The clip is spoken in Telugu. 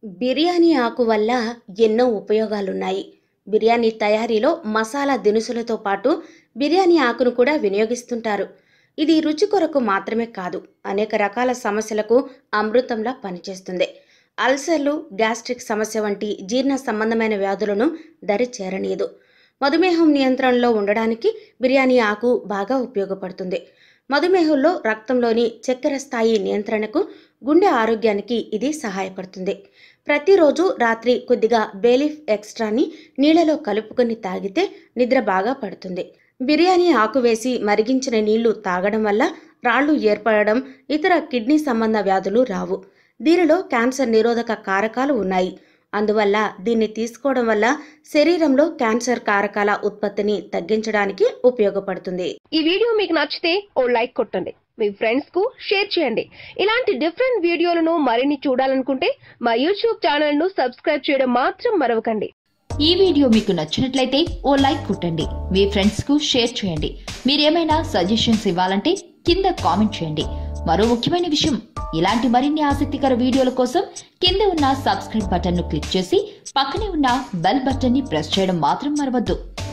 బిర్యానీ ఆకు వల్ల ఎన్నో ఉపయోగాలున్నాయి బిర్యానీ తయారీలో మసాలా దినుసులతో పాటు బిర్యానీ ఆకును కూడా వినియోగిస్తుంటారు ఇది రుచి కొరకు మాత్రమే కాదు అనేక రకాల సమస్యలకు అమృతంలా పనిచేస్తుంది అల్సర్లు గ్యాస్ట్రిక్ సమస్య వంటి జీర్ణ సంబంధమైన వ్యాధులను దరి చేరనీయదు మధుమేహం నియంత్రణలో ఉండడానికి బిర్యానీ ఆకు బాగా ఉపయోగపడుతుంది మధుమేహంలో రక్తంలోని చక్కెర స్థాయి నియంత్రణకు గుండె ఆరోగ్యానికి ఇది సహాయపడుతుంది ప్రతిరోజు రాత్రి కొద్దిగా బేలీఫ్ ఎక్స్ట్రాని నీళ్ళలో కలుపుకొని తాగితే నిద్ర బాగా పడుతుంది బిర్యానీ ఆకు వేసి మరిగించిన నీళ్లు తాగడం వల్ల రాళ్లు ఏర్పడడం ఇతర కిడ్నీ సంబంధ వ్యాధులు రావు దీనిలో క్యాన్సర్ నిరోధక కారకాలు ఉన్నాయి అందువల్ల దీన్ని తీసుకోవడం వల్ల శరీరంలో క్యాన్సర్ కారకాల ఉత్పత్తిని తగ్గించడానికి ఉపయోగపడుతుంది ఈ వీడియో మీకు నచ్చితే ఓ లైక్ కొట్టండి మీ ఫ్రెండ్స్ కు షేర్ చేయండి ఇలాంటి డిఫరెంట్ వీడియోలను మరిన్ని చూడాలనుకుంటే మా యూట్యూబ్ ఛానల్ ను సబ్స్క్రైబ్ చేయడం మాత్రం మరవకండి ఈ వీడియో మీకు నచ్చినట్లయితే ఓ లైక్ కొట్టండి మీ ఫ్రెండ్స్ కు షేర్ చేయండి మీరేమైనా సజెషన్స్ ఇవ్వాలంటే కింద కామెంట్ చేయండి మరో ముఖ్యమైన విషయం ఇలాంటి మరిన్ని ఆసక్తికర వీడియోల కోసం కింద ఉన్న సబ్స్క్రైబ్ బటన్ ను క్లిక్ చేసి పక్కనే ఉన్న బెల్ బటన్ ని ప్రెస్ చేయడం మాత్రం మరవద్దు